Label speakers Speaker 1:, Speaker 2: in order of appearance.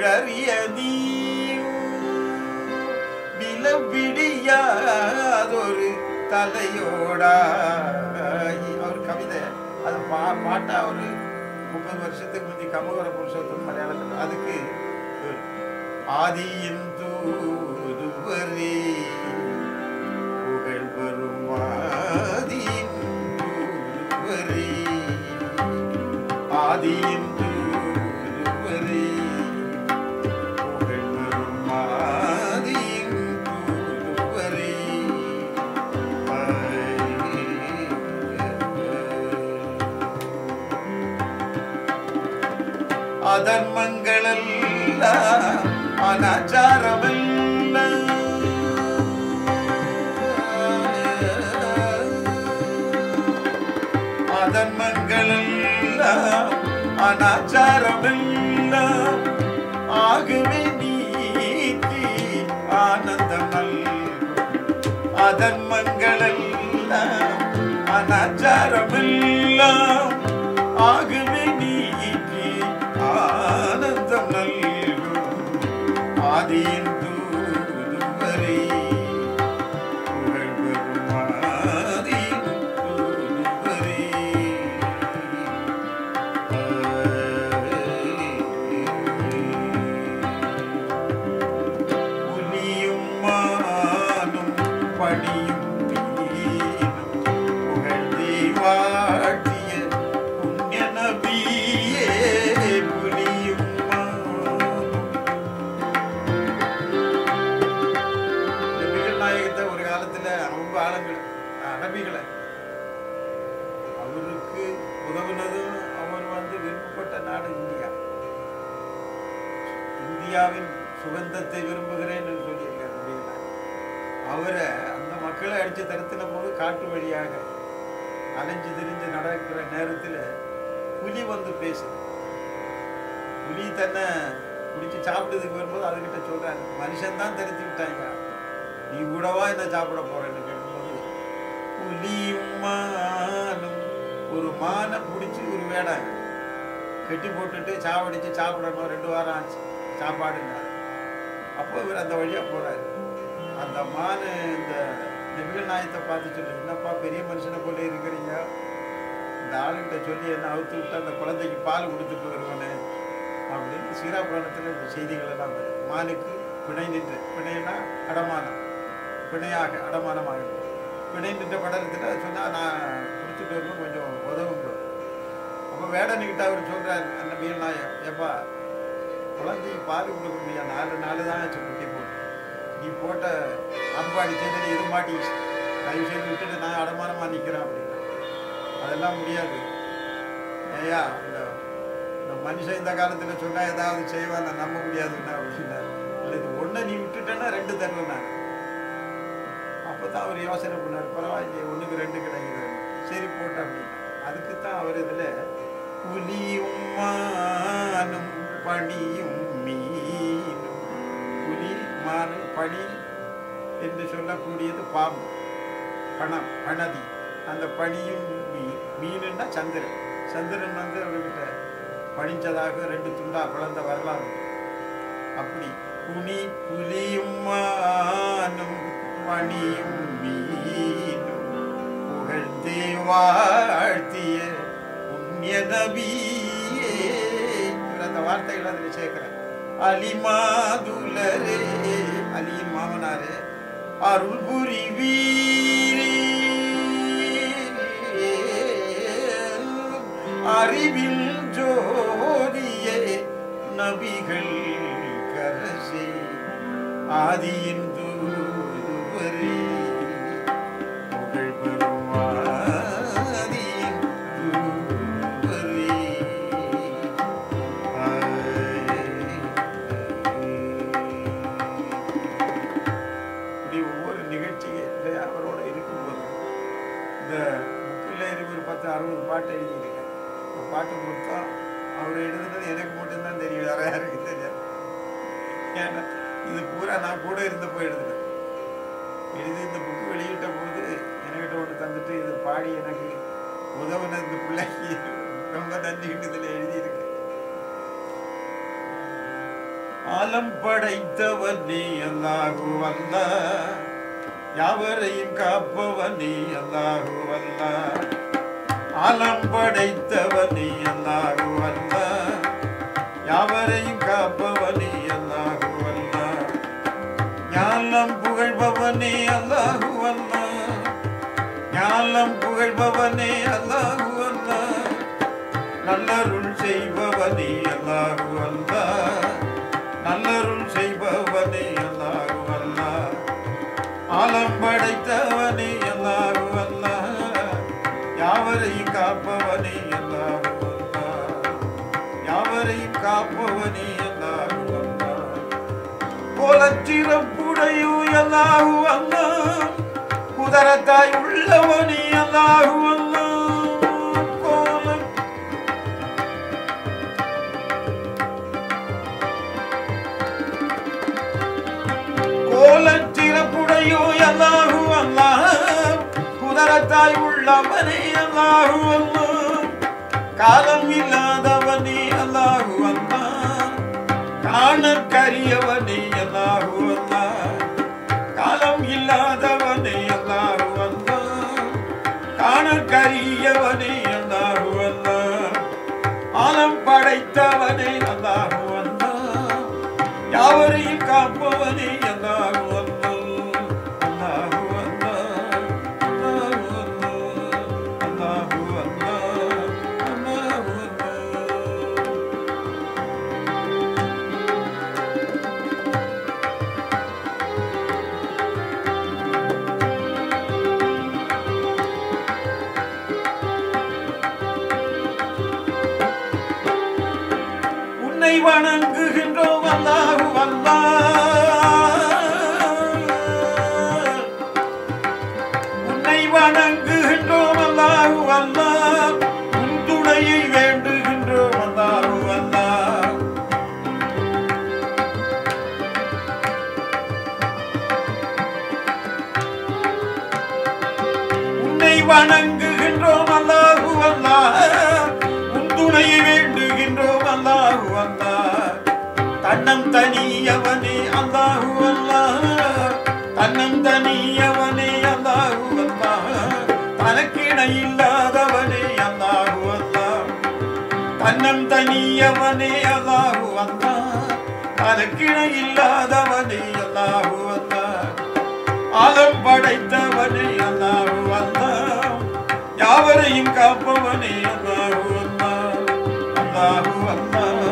Speaker 1: விழறிய நீயும் விலவிடியாதொரு தலையோடாய் அவர் கவிதை அது பா பாட்டா ஒரு முப்பது வருஷத்துக்கு முந்தி கமகர புருஷோத்தம் மலையாளத்தில் அதுக்கு ஒரு ஆதியின் தூதுவரே புகழ் வரும் ஆதியின் தூதுவரே ஆதியின் தூதுவரே புகழ் வரும் ஆதியின் தூதுவரே அதர்மங்களல்ல அனாச்சாரமல்ல அதர்மங்களல்ல அனாச்சாரமல்ல ஆகவே நீதி ஆனந்தம் அதன்மங்களெல்லாம் அனாச்சாரமெல்லாம் ஆகவே நீக்கி ஆனந்தம் நல்கும் ஆதியின் தூதுவரே புகழ் பெறும் ஆதியின் தூதுவரே புலியும் மானும் பணியும் வீணும் புகழ்ந்தே வாட்டிய புண்ணிய நபியே புலியும் மானும் நபிகள் நாயகத்தை ஒரு காலத்துல ரொம்ப ஆளுங்கள் அரபிகளை அவருக்கு உதவுனதும் அவர் வந்து விருப்பப்பட்ட நாடு இந்தியா இந்தியாவின் சுகந்தத்தை விரும்புகிறேன் என்று சொல்லியிருக்கார் நபிகள் நாயகம். அவரை அந்த மக்களை அடிச்சு தருத்தின போது காட்டு வழியாக அலைஞ்சு திரிஞ்சு நடக்கிற நேரத்துல புலி வந்து பேசுது புலி தன்னை பிடிச்சி சாப்பிட்டதுக்கு வரும்போது அதுகிட்ட சொல்றாரு மனுஷன் தான் தெரிஞ்சு விட்டாங்க நீ கூடவா என்ன சாப்பிட போறேன்னு கேட்கும்போது புலியும் மானும் ஒரு மானை பிடிச்சி ஒரு வேடை கட்டி போட்டுட்டு சாவடிச்சு சாப்பிடணும் ரெண்டு வாரம் ஆச்சு சாப்பாடுன்னாரு அப்போ இவர் அந்த வழியா போறாரு அந்த மானு இந்த நபிகள் நாயத்தை பார்த்து சொல்லு என்னப்பா பெரிய மனுஷனை போல இருக்கிறீங்க இந்த ஆளுகிட்ட சொல்லி என்ன அவுத்து விட்டு அந்த குழந்தைக்கு பால் கொடுத்துட்டு வருவானே அப்படின்னு சீராபுராணத்தில் இந்த செய்திகள் எல்லாம் வருது மானுக்கு பிணை நின்று பிணைனா அடமானம் பிணையாக அடமானமாக பிணை நின்ற படலத்தில் சொன்னா நான் கொடுத்துட்டு வருவேன் கொஞ்சம் உதவுங்க அப்போ வேடனுக்கிட்ட அவர் சொல்றாரு அந்த மீன் நாயம் ஏப்பா குழந்தைக்கு பால் கொடுக்க முடியாது நாலு நாலு தான் ஆச்சு குட்டி போட்டு நீ போட்ட அம்பாடி செஞ்சது இது மாட்டிச்சு தயவு செய்து விட்டுட்டு நான் அடமானமா நிக்கிறேன் அப்படின்னா அதெல்லாம் முடியாது ஏயா இந்த இந்த மனுஷன் இந்த காலத்துல சொன்னா ஏதாவது செய்வான் நான் நம்ப முடியாதுன்னா அப்படின்னா இல்லை இது ஒண்ணை நீ விட்டுட்டேன்னா ரெண்டு தருவேன் நான் அப்பதான் அவர் யோசனை பண்ணார் பரவாயில்லையே ஒண்ணுக்கு ரெண்டு கிடைக்குது சரி போட்ட அப்படின்னு அதுக்கு தான் அவர் இதுல புலியும் மானும் பணியும் மீனும் புலி மானு பனி என்று சொல்லக்கூடியது பாம்பு பணம் பணதி அந்த பனியும் மீன் மீனுன்னா சந்திரன் சந்திரன் வந்து அவர்கிட்ட பணிஞ்சதாக ரெண்டு துண்டா பிளந்த வரலாறு உண்டு. அப்படி புனி புலியும் மானும் பணியும் மீனும் புகழ்ந்தே வாழ்த்திய புண்ணிய நபியே இவர் அந்த வார்த்தைகள் அதில் சேர்க்கிறார் அலிமாதுலரே அலியின் மாமனாரே அருள் புரிவீரே அறிவில் ஜோதியே நபிகள் கரசே ஆதியின் தூதுவரே புகழ் பெறும் ஆதியின் தூதுவரே இப்படி ஒவ்வொரு நிகழ்ச்சியில் அவரோட இருக்கும்போது இந்த புக்கில் இருக்கு ஒரு பத்து அறுபது பாட்டு எழுதியிருக்கேன் ஒரு பாட்டு கொடுத்தா அவர் எழுதுனது எனக்கு மட்டும்தான் தெரியும் வேற யாருக்கு தெரியாது ஏன்னா இது பூரா நான் கூட இருந்தப்போ எழுதுனேன் எழுதி இந்த புக்கு வெளியிட்ட போது என்கிட்ட ஒன்று தந்துட்டு இது பாடி எனக்கு உதவுன இந்த பிள்ளைக்கு ரொம்ப நன்றிக்கிட்டு இதில் எழுதியிருக்கேன் ஆலம் படைத்தவன் நீ அல்லாஹு அல்ல யாவரையும் காப்பவன் நீ அல்லாஹு அல்ல ஆலம் படைத்தவன் நீ அல்லாஹு அல்ல யாவரையும் காப்பவன் நீ அல்லாஹு அல்ல ஞானம் புகழ்பவனே அல்லாஹு அல்ல ஞானம் புகழ்பவனே அல்லாஹு அல்ல நல்லருள் செய்பவனே அல்லாஹு அல்ல நல்லருள் செய்பவனே அல்லாஹு அல்ல ஆலம் படைத்தவனே அல்லாஹு அல்ல யாவரையும் காப்பவனே அல்லாஹு அல்ல யாவரையும் காப்பவனே அல்லாஹு அல்ல கோலச்சிறப்புடையு அல்லாஹு அல்லா குதரத்தாய் உள்ளவனே அல்லாஹு அல்லா கோலம் கோலச்சிறப்புடையு அல்லாஹு அல்லா குதரத்தாய் உள்ளவனே அல்லாஹு அல்லா காலம் இல்லாதவனே அல்லாஹு அல்லா காணக்கரியவனே அல்லாஹு அல்லா காலம் இல்லாதவனே அல்லாஹு அல்லா காணக்கரியவனே அல்லாஹு அல்லா ஆலம் படைத்தவனே அல்லாஹு அல்லா யாவரையும் காப்பவனே அல்லாஹு அல்லா அல்லாஹு அல்லா அல்லாஹு அல்லா அல்லாஹு அல்லா அல்லாஹு அல்லா உன்னை வணங்குகின்றோம் அல்லாஹு அல்லாஹ் உன்னை வணங்குகின்றோம் அல்லாஹு அல்லாஹ் உன் துணையை வேண்டுகின்றோம் அல்லாஹு அல்லாஹ் உன்னை வணங்குகின்றோம் அல்லாஹு அல்லாஹ் உன் துணையை வேண்டுகின்றோம் அல்லாஹு அல்லாஹ் தன்னம் தனியவனே அல்லாஹு அல்லாஹ் தன்னம் தனியவனே அல்லாஹு அல்லாஹ் தனக்கிண இல்லாதவனே அல்லாஹு அல்லாஹ் தன்னம் தனியவனே அல்லாஹு அல்லாஹ் தனக்கிண இல்லாதவனே அல்லாஹு அல்லாஹ் ஆலம் படைத்தவனே அல்லாஹு அல்லாஹ் யாவரையும் காப்பவனே அல்லாஹு அல்லாஹ் அல்லாஹு அல்லாஹ்